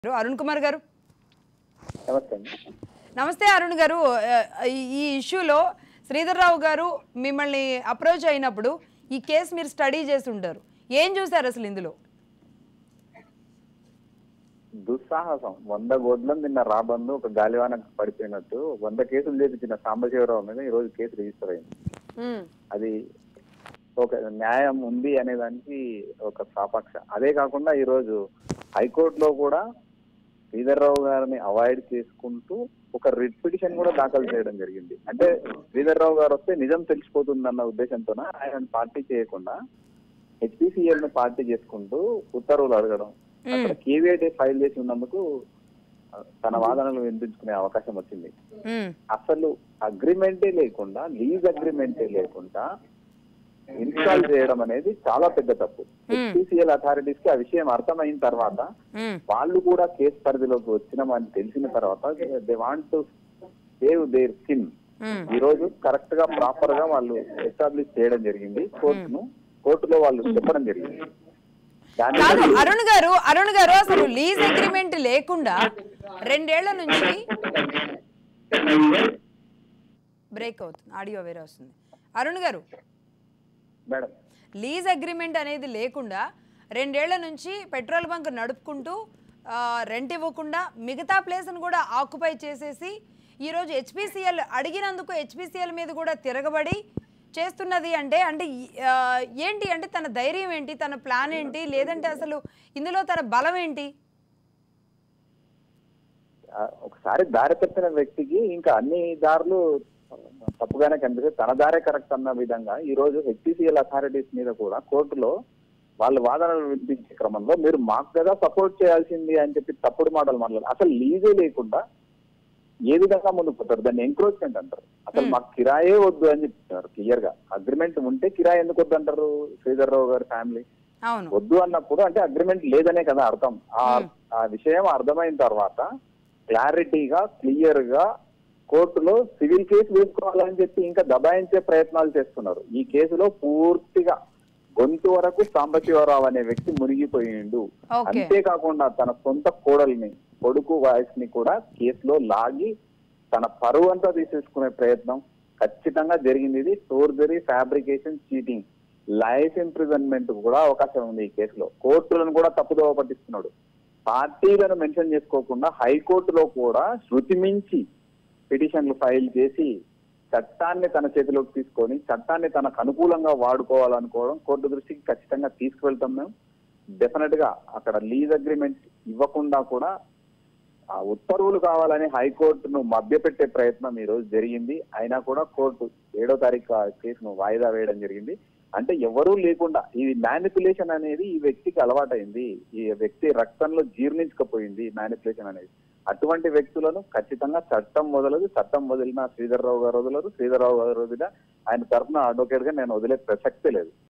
అరుణ్ కుమార్ గారు నమస్తే అండి నమస్తే అరుణ్ గారు ఆ, ఈ- ఈ ఇష్యూలో శ్రీధర్రావు గారు మిమ్మల్ని అప్రోచ్ అయినప్పుడు ఈ కేసు మీరు స్టడీ చేసి ఉంటారు ఏం చూసారు అసలు ఇందులో దుస్సాహసం వంద గోడ్లను నిన్న రాబందు ఒక గాలివానకు పడిపోయినట్టు వంద కేసులు చేపించిన సాంబశివరావు మీద ఈ రోజు కేసు రిజిస్టర్ అయింది ఉమ్, అది ఒక న్యాయం ఉంది అనే దానికి ఒక సాపక్ష అదే కాకుండా ఈ రోజు హైకోర్టులో కూడా శ్రీధర్రావు గారిని అవాయిడ్ చేసుకుంటూ ఒక రిట్ పిటిషన్ కూడా దాఖలు చేయడం జరిగింది అంటే శ్రీధర్రావు గారు వస్తే నిజం తెలిసిపోతుందన్న ఉద్దేశంతో ఆయన పార్టీ చేయకుండా హెచ్పిసిఎల్ ను పార్టీ చేసుకుంటూ ఉత్తర్వులు అడగడం అక్కడ కేవీఐటీ ఫైల్ చేసి ఉన్నందుకు ఆ, తన వాదనలు వినిపించుకునే అవకాశం వచ్చింది ఉమ్, అసలు అగ్రిమెంటే లేకుండా లీజ్ అగ్రిమెంటే లేకుండా ఇన్స్టాల్ చేయడం అనేది చాలా పెద్ద తప్పు హెచ్పిసిఎల్ అథారిటీస్ కి ఆ విషయం అర్థమైన తర్వాత ఉమ్, వాళ్ళు కూడా కేసు పరిధిలోకి వచ్చినామని తెలిసిన తర్వాత they want to save their skin um. ఈ రోజు కరెక్ట్ గా ప్రాపర్ గా వాళ్ళు ఎస్టాబ్లిష్ చేయడం జరిగింది కోర్టును కోర్టులో వాళ్ళు చెప్పడం జరిగింది దాన్ని కాదు అరుణ్ గారు అరుణ్ గారు అసలు లీజ్ అగ్రిమెంట్ లేకుండా రెండేళ్ల నుంచి బ్రేక్ అవుతుంది ఆడియో వేరే వస్తుంది అరుణ్ గారు మేడం లీజ్ అగ్రిమెంట్ అనేది లేకుండా రెండేళ్ల నుంచి పెట్రోల్ బంక్ నడుపుకుంటూ ఆ, రెంట్ ఇవ్వకుండా మిగతా ప్లేస్ను కూడా ఆక్యుపై చేసేసి ఈరోజు హెచ్పిసిఎల్ అడిగినందుకు హెచ్పిసిఎల్ మీద కూడా తిరగబడి చేస్తున్నది అంటే అంటే ఈ- ఆ, ఏంటి అంటే తన ధైర్యం ఏంటి తన ప్లాన్ ఏంటి లేదంటే అసలు ఇందులో తన బలం ఏంటి ఆ, ఒకసారి దారి తప్పిన వ్యక్తికి ఇంకా అన్ని దారులు తప్పుగానే కనిపిస్తే తన దారే కరెక్ట్ అన్న విధంగా ఈ రోజు హెచ్పిసిఎల్ అథారిటీస్ మీద కూడా కోర్టులో వాళ్ళు వాదనలు వినిపించే క్రమంలో మీరు మాకు కదా సపోర్ట్ చేయాల్సింది అని చెప్పి తప్పుడు మాటలు మాట్లాడారు అసలు లీజే లేకుండా ఏ విధంగా ముందుకు పోతారు దాన్ని ఎంక్రోచ్మెంట్ అంటారు అసలు మాకు కిరాయే వద్దు అని చెప్తున్నారు క్లియర్ గా అగ్రిమెంట్ ఉంటే కిరాయి ఎందుకు వద్దు అంటారు శ్రీధర్ రావు గారి ఫ్యామిలీ అవును వద్దు అన్నప్పుడు అంటే అగ్రిమెంట్ లేదనే కదా అర్థం ఆ ఆ విషయం అర్థమైన తర్వాత క్లారిటీగా క్లియర్ గా కోర్టులో సివిల్ కేసు వేసుకోవాలని చెప్పి ఇంకా దబాయించే ప్రయత్నాలు చేస్తున్నారు ఈ కేసులో పూర్తిగా గొంతు వరకు సాంబశివరావు అనే వ్యక్తి మునిగిపోయిండు ఓకే. అంతేకాకుండా తన సొంత కోడల్ని కొడుకు వాయిస్ ని కూడా కేసులో లాగి తన పరువు అంతా తీసేసుకునే ప్రయత్నం ఖచ్చితంగా జరిగింది ఇది forgery fabrication cheating life imprisonment కూడా అవకాశం ఉంది ఈ కేసులో కోర్టులను కూడా తప్పుదోవ పట్టిస్తున్నాడు పార్టీలను మెన్షన్ చేసుకోకుండా హైకోర్టులో కూడా శృతి మించి పిటిషన్లు ఫైల్ చేసి చట్టాన్ని తన చేతిలోకి తీసుకొని చట్టాన్ని తనకు అనుకూలంగా వాడుకోవాలనుకోవడం కోర్టు దృష్టికి ఖచ్చితంగా తీసుకువెళ్తాం మేము డెఫినెట్ గా అక్కడ లీజ్ అగ్రిమెంట్ ఇవ్వకుండా కూడా ఆ ఉత్తర్వులు కావాలని హైకోర్టును మభ్యపెట్టే ప్రయత్నం ఈ రోజు జరిగింది అయినా కూడా కోర్టు ఏడో తారీఖు ఆ కేసును వాయిదా వేయడం జరిగింది అంటే ఎవరూ లేకుండా ఈ మ్యానిపులేషన్ అనేది ఈ వ్యక్తికి అలవాటైంది ఈ వ్యక్తి రక్తంలో జీర్ణించకపోయింది మ్యానిపులేషన్ అనేది అటువంటి వ్యక్తులను ఖచ్చితంగా చట్టం వదలదు చట్టం వదిలిన శ్రీధర్రావు గారు వదలరు శ్రీధర్రావు గారు వదిలిన ఆయన తరఫున అడ్వకేట్ గా నేను వదిలే ప్రసక్తే లేదు